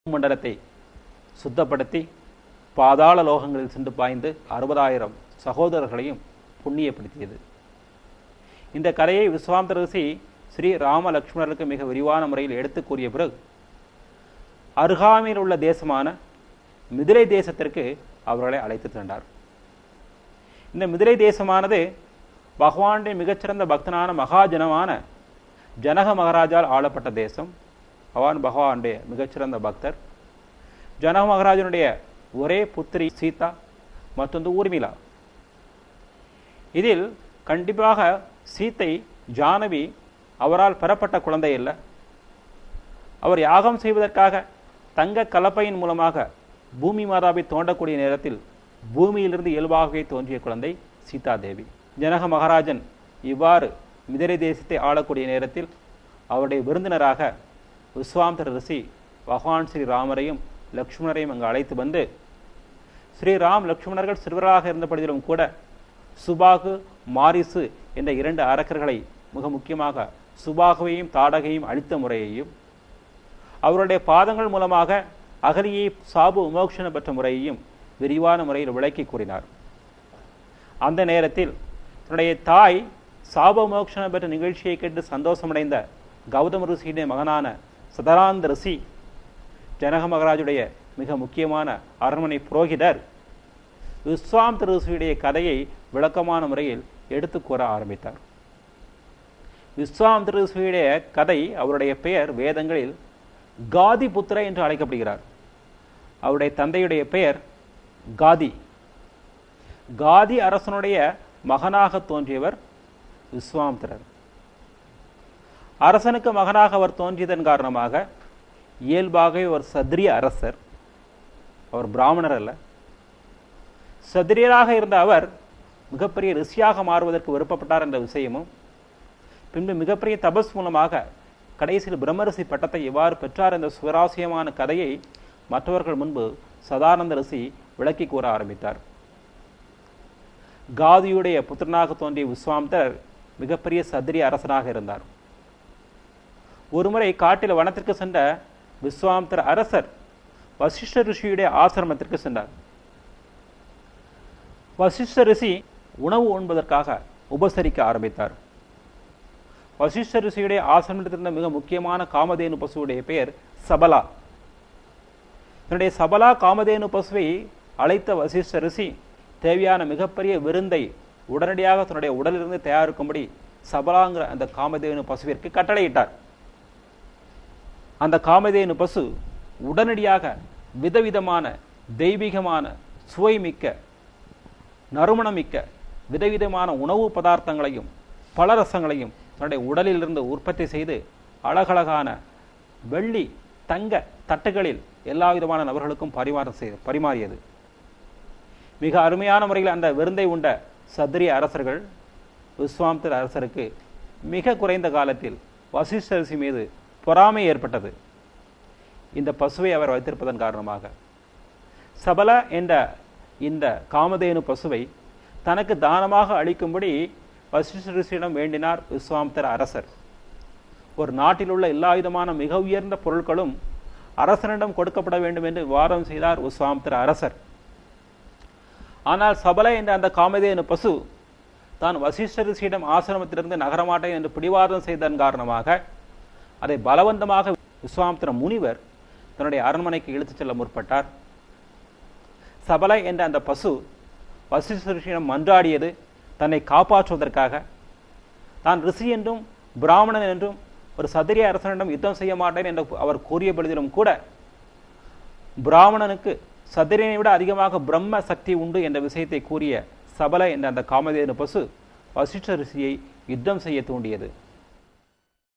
மண்டலத்தை சுத்தப்படுத்தி பாதாள லோகங்களில் சென்று பாய்ந்து அறுபதாயிரம் சகோதரர்களையும் புண்ணியப்படுத்தியது இந்த கதையை விஸ்வாமித்திர ரிஷி ஸ்ரீ ராம லக்ஷ்மணருக்கு மிக விரிவான முறையில் எடுத்து கூறிய பிறகு அருகாமையில் உள்ள தேசமான மிதிலை தேசத்திற்கு அவர்களை அழைத்து சென்றார் இந்த மிதிலை தேசமானது பகவானுடைய மிகச்சிறந்த பக்தனான மகாஜனமான ஜனக மகாராஜால் ஆளப்பட்ட தேசம் பகவான் பகவானுடைய மிகச்சிறந்த பக்தர் ஜனக மகாராஜனுடைய ஒரே புத்திரி சீதா மற்றொன்று ஊர்மிளா இதில் கண்டிப்பாக சீத்தை ஜானவி அவரால் பெறப்பட்ட குழந்தை அல்ல அவர் யாகம் செய்வதற்காக தங்க கலப்பையின் மூலமாக பூமி மாதாவை தோண்டக்கூடிய நேரத்தில் பூமியிலிருந்து இயல்பாகவே தோன்றிய குழந்தை சீதா தேவி ஜனக மகாராஜன் இவ்வாறு மிதிரை தேசத்தை ஆளக்கூடிய நேரத்தில் அவருடைய விருந்தினராக விஸ்வாமித்திர ரிஷி பகவான் ஸ்ரீ ராமரையும் லக்ஷ்மணரையும் அங்கு அழைத்து வந்து ஸ்ரீராம் லக்ஷ்மணர்கள் சிறுவராக இருந்தபடியிலும் கூட சுபாகு மாரிசு என்ற இரண்டு அரக்கர்களை மிக முக்கியமாக சுபாகுவையும் தாடகையும் அழித்த முறையையும் அவருடைய பாதங்கள் மூலமாக அகலியை சாபு விமோக்ஷன பெற்ற முறையையும் விரிவான முறையில் விளக்கி கூறினார் அந்த நேரத்தில் தன்னுடைய தாய் சாப விமோக்ஷனம் பெற்ற நிகழ்ச்சியை கேட்டு சந்தோஷமடைந்த கௌதம ரிஷியுடைய மகனான சதராந்த ரிஷி ஜனக மகராஜுடைய மிக முக்கியமான அரண்மனை புரோகிதர் விஸ்வாம் ரிஷியுடைய கதையை விளக்கமான முறையில் எடுத்து கூற ஆரம்பித்தார் விஸ்வாம் ரிஷியுடைய கதை அவருடைய பெயர் வேதங்களில் காதி புத்திர என்று அழைக்கப்படுகிறார் அவருடைய தந்தையுடைய பெயர் காதி காதி அரசனுடைய மகனாக தோன்றியவர் விஸ்வாமித்திரர் அரசனுக்கு மகனாக அவர் தோன்றியதன் காரணமாக இயல்பாகவே ஒரு சத்ரிய அரசர் அவர் பிராமணர் அல்ல சத்திரியராக இருந்த அவர் மிகப்பெரிய ரிஷியாக மாறுவதற்கு விருப்பப்பட்டார் என்ற விஷயமும் பின்பு மிகப்பெரிய தபஸ் மூலமாக கடைசியில் பிரம்மரிஷி பட்டத்தை எவ்வாறு பெற்றார் என்ற சுவராசியமான கதையை மற்றவர்கள் முன்பு சதானந்த ரிஷி விளக்கி கூற ஆரம்பித்தார் காதியுடைய புத்திரனாக தோன்றிய விஸ்வாமித்தர் மிகப்பெரிய சத்திரிய அரசனாக இருந்தார் ஒருமுறை காட்டில் வனத்திற்கு சென்ற விஸ்வாமித்திர அரசர் வசிஷ்ட ரிஷியுடைய ஆசிரமத்திற்கு சென்றார் வசிஷ்ட ரிஷி உணவு உண்பதற்காக உபசரிக்க ஆரம்பித்தார் வசிஷ்ட ரிஷியுடைய ஆசிரமத்திலிருந்த மிக முக்கியமான காமதேனு பசுவுடைய பெயர் சபலா தன்னுடைய சபலா காமதேனு பசுவை அழைத்த வசிஷ்ட ரிஷி தேவையான மிகப்பெரிய விருந்தை உடனடியாக தன்னுடைய உடலிலிருந்து தயாரிக்கும்படி சபலாங்கிற அந்த காமதேனு பசுவிற்கு கட்டளையிட்டார் அந்த காமதேனு பசு உடனடியாக விதவிதமான தெய்வீகமான சுவைமிக்க நறுமணமிக்க விதவிதமான உணவு பதார்த்தங்களையும் பலரசங்களையும் தன்னுடைய உடலிலிருந்து உற்பத்தி செய்து அழகழகான வெள்ளி தங்க தட்டுகளில் எல்லா விதமான நபர்களுக்கும் பரிமாறம் செய்து பரிமாறியது மிக அருமையான முறையில் அந்த விருந்தை உண்ட சத்திரிய அரசர்கள் விஸ்வாமித்திர அரசருக்கு மிக குறைந்த காலத்தில் வசிஷ்டரிசி மீது பொறாமை ஏற்பட்டது இந்த பசுவை அவர் வைத்திருப்பதன் காரணமாக சபல என்ற இந்த காமதேனு பசுவை தனக்கு தானமாக அளிக்கும்படி வசிஷ்ட ரிஷியிடம் வேண்டினார் விஸ்வாமித்திர அரசர் ஒரு நாட்டில் உள்ள எல்லா விதமான மிக உயர்ந்த பொருட்களும் அரசனிடம் கொடுக்கப்பட வேண்டும் என்று விவாதம் செய்தார் விஸ்வாமித்திர அரசர் ஆனால் சபல என்ற அந்த காமதேனு பசு தான் வசிஷ்ட ரிஷியிடம் ஆசிரமத்திலிருந்து நகரமாட்டேன் என்று பிடிவாதம் செய்ததன் காரணமாக அதை பலவந்தமாக விஸ்வாமித்திர முனிவர் தன்னுடைய அரண்மனைக்கு இழுத்துச் செல்ல முற்பட்டார் சபல என்ற அந்த பசு வசிஷ்ட ரிஷியிடம் மன்றாடியது தன்னை காப்பாற்றுவதற்காக தான் ரிஷி என்றும் பிராமணன் என்றும் ஒரு சதிரிய அரசனிடம் யுத்தம் செய்ய மாட்டேன் என்று அவர் கூறிய பொழுதிலும் கூட பிராமணனுக்கு சதிரியனை விட அதிகமாக பிரம்ம சக்தி உண்டு என்ற விஷயத்தை கூறிய சபல என்ற அந்த காமதேனு பசு வசிஷ்ட ரிஷியை யுத்தம் செய்ய தூண்டியது